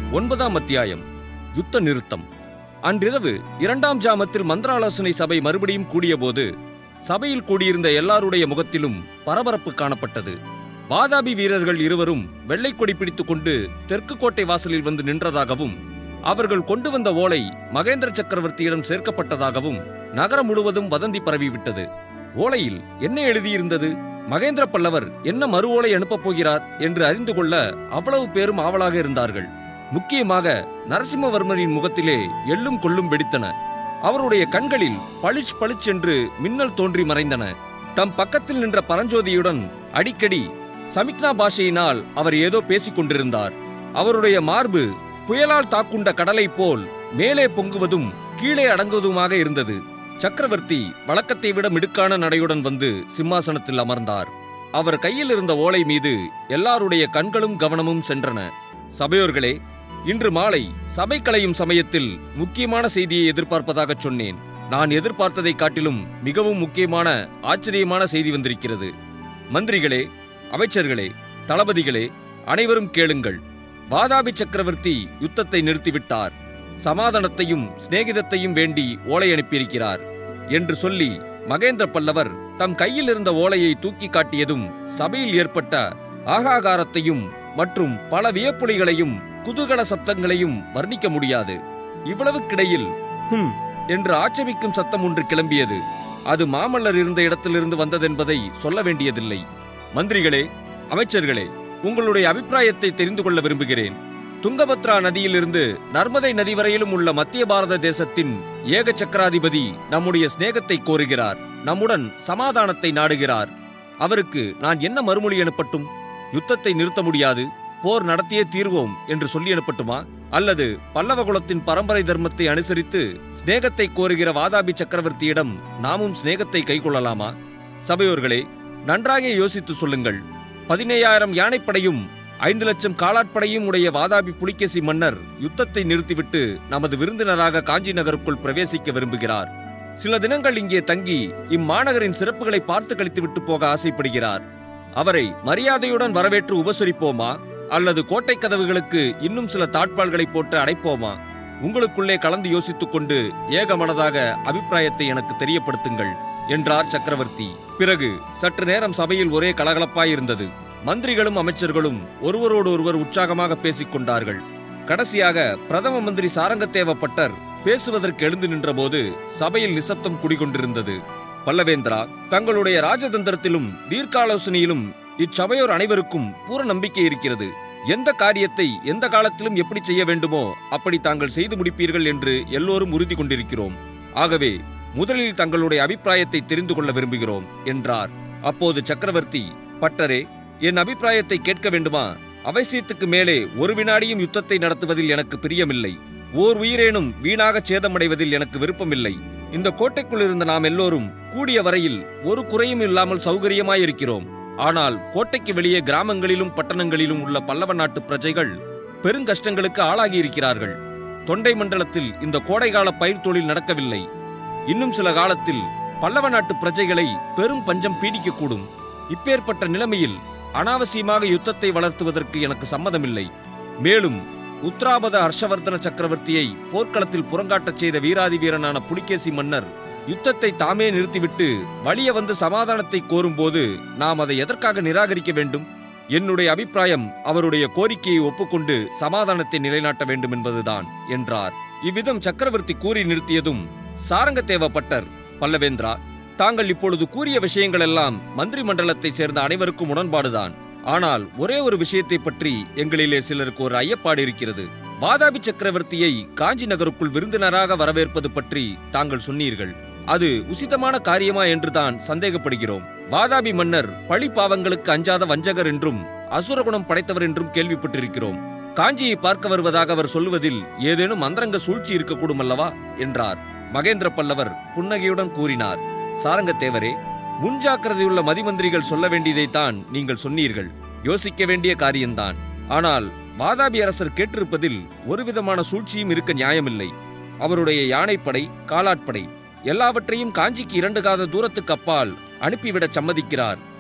ஒன்பதாம் அத்தியாயம் யுத்த நிறுத்தம் அன்றிரவு இரண்டாம் ஜாமத்தில் மந்திராலோசனை சபை மறுபடியும் கூடியபோது சபையில் கூடியிருந்த எல்லாருடைய முகத்திலும் பரபரப்பு காணப்பட்டது வாதாபி வீரர்கள் இருவரும் வெள்ளை கொடி பிடித்துக் கொண்டு தெற்கு கோட்டை வாசலில் வந்து நின்றதாகவும் அவர்கள் கொண்டு வந்த ஓலை மகேந்திர சக்கரவர்த்தியிடம் சேர்க்கப்பட்டதாகவும் நகரம் முழுவதும் வதந்தி பரவிவிட்டது ஓலையில் என்ன எழுதியிருந்தது மகேந்திர பல்லவர் என்ன மறு ஓலை அனுப்பப் போகிறார் என்று அறிந்து கொள்ள அவ்வளவு பேரும் ஆவலாக இருந்தார்கள் முக்கியமாக நரசிம்மவர்மரின் முகத்திலே எள்ளும் கொள்ளும் வெடித்தன அவருடைய கண்களில் பளிச் பளிச் என்று மின்னல் தோன்றி மறைந்தன தம் பக்கத்தில் நின்ற பரஞ்சோதியுடன் அடிக்கடி சமிக்னா பாஷையினால் அவர் ஏதோ பேசிக் கொண்டிருந்தார் அவருடைய மார்பு புயலால் தாக்குண்ட கடலைப் போல் மேலே பொங்குவதும் கீழே அடங்குவதுமாக இருந்தது சக்கரவர்த்தி வழக்கத்தை விட மிடுக்கான நடையுடன் வந்து சிம்மாசனத்தில் அமர்ந்தார் அவர் கையில் இருந்த ஓலை மீது எல்லாருடைய கண்களும் கவனமும் சென்றன சபையோர்களே இன்று மாலை சபை கலையும் சமயத்தில் முக்கியமான செய்தியை எதிர்பார்ப்பதாகச் சொன்னேன் நான் எதிர்பார்த்ததைக் காட்டிலும் மிகவும் முக்கியமான ஆச்சரியமான செய்தி வந்திருக்கிறது மந்திரிகளே அமைச்சர்களே தளபதிகளே அனைவரும் கேளுங்கள் வாதாபி சக்கரவர்த்தி யுத்தத்தை நிறுத்திவிட்டார் சமாதானத்தையும் சிநேகிதத்தையும் வேண்டி ஓலை அனுப்பியிருக்கிறார் என்று சொல்லி மகேந்திர பல்லவர் தம் கையில் இருந்த ஓலையை தூக்கி காட்டியதும் சபையில் ஏற்பட்ட ஆகாகாரத்தையும் மற்றும் பல வியப்புலிகளையும் குதூகல சப்தங்களையும் வர்ணிக்க முடியாது இவ்வளவுக்கிடையில் ஹும் என்று ஆட்சேபிக்கும் சத்தம் ஒன்று கிளம்பியது அது மாமல்லர் இருந்த இடத்திலிருந்து வந்ததென்பதை சொல்ல வேண்டியதில்லை மந்திரிகளே அமைச்சர்களே உங்களுடைய அபிப்பிராயத்தை தெரிந்து கொள்ள விரும்புகிறேன் துங்கபத்ரா நதியிலிருந்து நர்மதை நதி வரையிலும் உள்ள மத்திய பாரத தேசத்தின் ஏக சக்கராதிபதி நம்முடைய சிநேகத்தை கோருகிறார் நம்முடன் சமாதானத்தை நாடுகிறார் அவருக்கு நான் என்ன மறுமொழி அனுப்பட்டும் யுத்தத்தை நிறுத்த முடியாது போர் நடத்தியே தீர்வோம் என்று சொல்லி அனுப்பட்டுமா அல்லது பல்லவ குலத்தின் பரம்பரை தர்மத்தை அனுசரித்து சிநேகத்தை கோருகிற வாதாபி சக்கரவர்த்தியிடம் நாமும் சிநேகத்தை கைக்கொள்ளலாமா சபையோர்களே நன்றாக யோசித்து சொல்லுங்கள் பதினேழாயிரம் யானைப்படையும் ஐந்து லட்சம் காலாட்படையும் உடைய வாதாபி புலிகேசி மன்னர் யுத்தத்தை நிறுத்திவிட்டு நமது விருந்தினராக காஞ்சி நகருக்குள் பிரவேசிக்க விரும்புகிறார் சில தினங்கள் இங்கே தங்கி இம்மாநகரின் சிறப்புகளை பார்த்து கழித்துவிட்டு போக ஆசைப்படுகிறார் அவரை மரியாதையுடன் வரவேற்று உபசரிப்போமா அல்லது கோட்டை கதவுகளுக்கு இன்னும் சில தாட்பால்களை போட்டு அடைப்போமா உங்களுக்குள்ளே கலந்து யோசித்துக் கொண்டு ஏகமனதாக அபிப்பிராயத்தை எனக்கு தெரியப்படுத்துங்கள் என்றார் சக்கரவர்த்தி பிறகு சற்று நேரம் சபையில் ஒரே கலகலப்பாயிருந்தது மந்திரிகளும் அமைச்சர்களும் ஒருவரோடு ஒருவர் உற்சாகமாக பேசிக் கொண்டார்கள் கடைசியாக பிரதம மந்திரி சாரங்கத்தேவ பட்டர் பேசுவதற்கு எழுந்து நின்றபோது சபையில் நிசப்தம் குடிகொண்டிருந்தது பல்லவேந்திரா தங்களுடைய ராஜதந்திரத்திலும் தீர்க்காலோசனையிலும் இச்சபையோர் அனைவருக்கும் பூர நம்பிக்கை இருக்கிறது எந்த காரியத்தை எந்த காலத்திலும் எப்படி செய்ய வேண்டுமோ அப்படி தாங்கள் செய்து முடிப்பீர்கள் என்று எல்லோரும் உறுதி கொண்டிருக்கிறோம் ஆகவே முதலில் தங்களுடைய அபிப்பிராயத்தை தெரிந்து கொள்ள விரும்புகிறோம் என்றார் அப்போது சக்கரவர்த்தி பட்டரே என் அபிப்பிராயத்தை கேட்க வேண்டுமா அவசியத்துக்கு மேலே ஒரு வினாடியும் யுத்தத்தை நடத்துவதில் எனக்கு பிரியமில்லை ஓர் உயிரேனும் வீணாக சேதமடைவதில் எனக்கு விருப்பமில்லை இந்த கோட்டைக்குள் இருந்த நாம் எல்லோரும் கூடிய வரையில் ஒரு குறையும் இல்லாமல் சௌகரியமாயிருக்கிறோம் ஆனால் கோட்டைக்கு வெளியே கிராமங்களிலும் பட்டணங்களிலும் உள்ள பல்லவ நாட்டு பிரஜைகள் பெருங்கஷ்டங்களுக்கு ஆளாகி இருக்கிறார்கள் தொண்டை மண்டலத்தில் இந்த கோடைகால பயிர் தொழில் நடக்கவில்லை இன்னும் சில காலத்தில் பல்லவ நாட்டு பிரஜைகளை பெரும் பஞ்சம் பீடிக்கக்கூடும் இப்பேற்பட்ட நிலைமையில் அனாவசியமாக யுத்தத்தை வளர்த்துவதற்கு எனக்கு சம்மதமில்லை மேலும் உத்ராபத ஹர்ஷவர்தன சக்கரவர்த்தியை போர்க்களத்தில் புறங்காட்டச் செய்த வீராதி வீரனான புலிகேசி மன்னர் யுத்தத்தை தாமே நிறுத்திவிட்டு வலிய வந்து சமாதானத்தை கோரும்போது நாம் அதை எதற்காக நிராகரிக்க வேண்டும் என்னுடைய அபிப்பிராயம் அவருடைய கோரிக்கையை ஒப்புக்கொண்டு சமாதானத்தை நிலைநாட்ட வேண்டும் என்பதுதான் என்றார் இவ்விதம் சக்கரவர்த்தி கூறி நிறுத்தியதும் சாரங்கத்தேவ பட்டர் பல்லவேந்திரா தாங்கள் இப்பொழுது கூறிய விஷயங்கள் எல்லாம் மந்திரி மண்டலத்தைச் சேர்ந்த அனைவருக்கும் உடன்பாடுதான் ஆனால் ஒரே ஒரு விஷயத்தை பற்றி எங்களிலே சிலருக்கு ஒரு ஐயப்பாடு இருக்கிறது வாதாபி சக்கரவர்த்தியை காஞ்சி நகருக்குள் விருந்தினராக வரவேற்பது பற்றி தாங்கள் சொன்னீர்கள் அது உசிதமான காரியமா என்றுதான் சந்தேகப்படுகிறோம் வாதாபி மன்னர் பழி பாவங்களுக்கு அஞ்சாத வஞ்சகர் என்றும் அசுரகுணம் படைத்தவர் என்றும் கேள்விப்பட்டிருக்கிறோம் காஞ்சியை பார்க்க வருவதாக அவர் சொல்லுவதில் ஏதேனும் அந்தரங்க சூழ்ச்சி இருக்கக்கூடும் அல்லவா என்றார் மகேந்திர பல்லவர் புன்னகையுடன் கூறினார் சாரங்கத்தேவரே முன்ஜாக்கிரதையுள்ள மதிமந்திரிகள் சொல்ல வேண்டியதைத்தான் நீங்கள் சொன்னீர்கள் யோசிக்க வேண்டிய காரியம்தான் ஆனால் வாதாபி அரசர் கேட்டிருப்பதில் ஒருவிதமான சூழ்ச்சியும் இருக்க நியாயமில்லை அவருடைய யானைப்படை காலாட்படை எல்லாவற்றையும் காஞ்சிக்கு இரண்டு காத தூரத்துக்கு அப்பால் அனுப்பிவிடச் சம்மதிக்கிறார்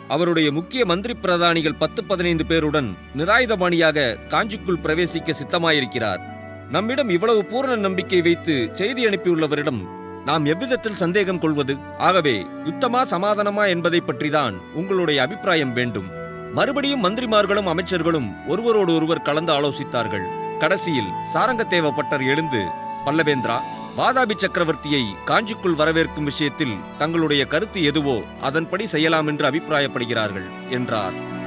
அவருடைய முக்கிய மந்திரி பிரதானிகள் பத்து பதினைந்து பேருடன் நிராயுதபாணியாக காஞ்சிக்குள் பிரவேசிக்க சித்தமாயிருக்கிறார் நம்மிடம் இவ்வளவு பூரண நம்பிக்கை வைத்து செய்தி அனுப்பியுள்ளவரிடம் நாம் எவ்விதத்தில் சந்தேகம் கொள்வது ஆகவே யுத்தமா சமாதானமா என்பதை பற்றிதான் உங்களுடைய அபிப்பிராயம் வேண்டும் மறுபடியும் மந்திரிமார்களும் அமைச்சர்களும் ஒருவரோடு ஒருவர் கலந்து ஆலோசித்தார்கள் கடைசியில் சாரங்கத்தேவ பட்டர் எழுந்து பல்லவேந்திரா வாதாபி சக்கரவர்த்தியை காஞ்சிக்குள் வரவேற்கும் விஷயத்தில் தங்களுடைய கருத்து எதுவோ அதன்படி செய்யலாம் என்று அபிப்பிராயப்படுகிறார்கள் என்றார்